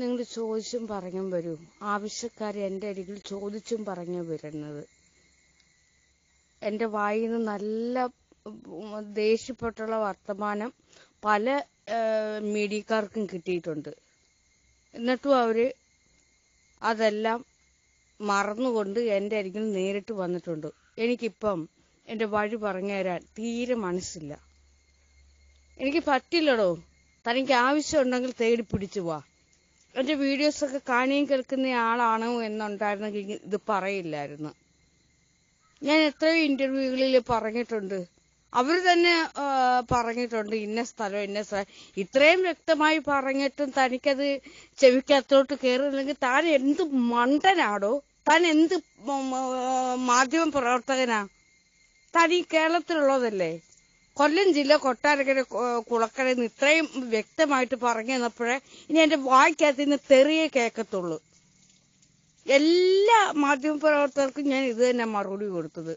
നിങ്ങൾ ചോദിച്ചും പറഞ്ഞും വരൂ ആവശ്യക്കാർ എൻ്റെ അരികിൽ ചോദിച്ചും പറഞ്ഞു വരുന്നത് എൻ്റെ വായിൽ നിന്ന് നല്ല ഉം, ദേഷ്യപ്പെട്ടുള്ള വർത്തമാനം പല മീഡിയക്കാർക്കും കിട്ടിയിട്ടുണ്ട് എന്നിട്ടും അവര് അതെല്ലാം മറന്നുകൊണ്ട് എൻ്റെ അരികിൽ നേരിട്ട് വന്നിട്ടുണ്ട് എനിക്കിപ്പം എൻ്റെ വഴി പറഞ്ഞു തരാൻ തീരെ മനസ്സില്ല എനിക്ക് പറ്റില്ലടോ തനിക്ക് ആവശ്യമുണ്ടെങ്കിൽ തേടി പിടിച്ചു വാ എൻ്റെ വീഡിയോസൊക്കെ കാണുകയും കേൾക്കുന്ന ആളാണോ എന്നുണ്ടായിരുന്നെങ്കിൽ ഇത് പറയില്ലായിരുന്നു ഞാൻ എത്രയോ ഇന്റർവ്യൂകളിൽ പറഞ്ഞിട്ടുണ്ട് അവർ തന്നെ ആ, പറഞ്ഞിട്ടുണ്ട് ഇന്ന സ്ഥലം ഇന്ന സ്ഥലം ഇത്രയും വ്യക്തമായി പറഞ്ഞിട്ടും തനിക്കത് ചെവിക്കകത്തോട്ട് കയറുന്നില്ലെങ്കിൽ താൻ എന്ത് മണ്ടനാടോ താൻ എന്ത് മാധ്യമ പ്രവർത്തകനാ താൻ ഈ കേരളത്തിലുള്ളതല്ലേ കൊല്ലം ജില്ല കൊട്ടാരക്കര കൊ- കുളക്കരയിൽ നിന്ന് ഇത്രയും വ്യക്തമായിട്ട് പറഞ്ഞു തന്നപ്പോഴേ ഇനി എന്റെ വായിക്കകത്ത് നിന്ന് തെറിയേ കേൾക്കത്തുള്ളൂ എല്ലാ മാധ്യമപ്രവർത്തകർക്കും ഞാൻ ഇത് തന്നെ മറുപടി കൊടുത്തത്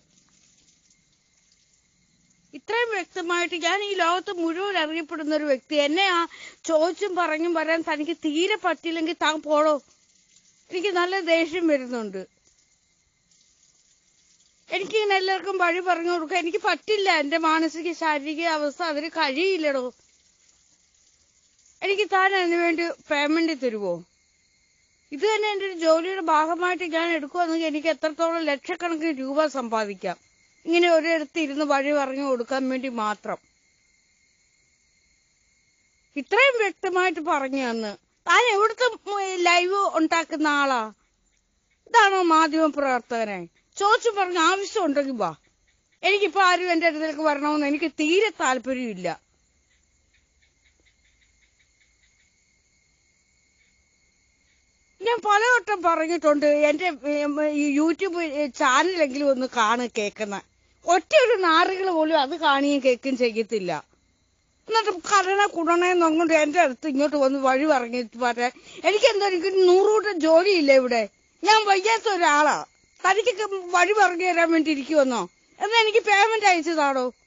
ഇത്രയും വ്യക്തമായിട്ട് ഞാൻ ഈ ലോകത്ത് മുഴുവൻ അറിയപ്പെടുന്ന ഒരു വ്യക്തി എന്നെ ആ ചോദിച്ചും പറഞ്ഞും വരാൻ തനിക്ക് തീരെ പറ്റില്ലെങ്കിൽ താൻ പോടോ എനിക്ക് നല്ല ദേഷ്യം വരുന്നുണ്ട് എനിക്ക് ഇങ്ങനെ എല്ലാവർക്കും വഴി പറഞ്ഞു കൊടുക്കാൻ എനിക്ക് പറ്റില്ല എന്റെ മാനസിക ശാരീരിക അവസ്ഥ അതിന് കഴിയില്ലടോ എനിക്ക് താൻ അതിനു വേണ്ടി പേയ്മെന്റ് തരുവോ ഇത് തന്നെ എന്റെ ഒരു ജോലിയുടെ ഭാഗമായിട്ട് ഞാൻ എടുക്കുവാണെങ്കിൽ എനിക്ക് എത്രത്തോളം ലക്ഷക്കണക്കിന് രൂപ സമ്പാദിക്കാം ഇങ്ങനെ ഒരിടത്ത് ഇരുന്ന് വഴി പറഞ്ഞു കൊടുക്കാൻ വേണ്ടി മാത്രം ഇത്രയും വ്യക്തമായിട്ട് പറഞ്ഞു തന്ന് താൻ എവിടുത്തെ ലൈവ് ഉണ്ടാക്കുന്ന ആളാ ഇതാണോ മാധ്യമ പ്രവർത്തകനെ ചോദിച്ചു പറഞ്ഞ ആവശ്യമുണ്ടെങ്കിൽ വാ എനിക്കിപ്പോ ആരും എന്റെ അടുത്തേക്ക് വരണമെന്ന് എനിക്ക് തീരെ താല്പര്യമില്ല ഞാൻ പലവട്ടം പറഞ്ഞിട്ടുണ്ട് എന്റെ ഉം, ഈ യൂട്യൂബ് ചാനലെങ്കിലും ഒന്ന് കാണു കേൾക്കുന്ന ഒറ്റ ഒരു നാറുകൾ പോലും അത് കാണുകയും കേൾക്കുകയും ചെയ്യത്തില്ല എന്നിട്ട് കരണ കുടണേന്നൊങ്ങോട്ട് എന്റെ അടുത്ത് ഇങ്ങോട്ട് വന്ന് വഴി പറഞ്ഞിട്ട് പറയാൻ എനിക്കെന്തോ എനിക്ക് നൂറുകൂട്ടം ജോലിയില്ല ഇവിടെ ഞാൻ വയ്യാത്ത ഒരാളാ തനിക്കൊക്കെ വഴി പറഞ്ഞു തരാൻ വേണ്ടി ഇരിക്കുമെന്നോ എന്നാ എനിക്ക് പേയ്മെന്റ് അയച്ചതാണോ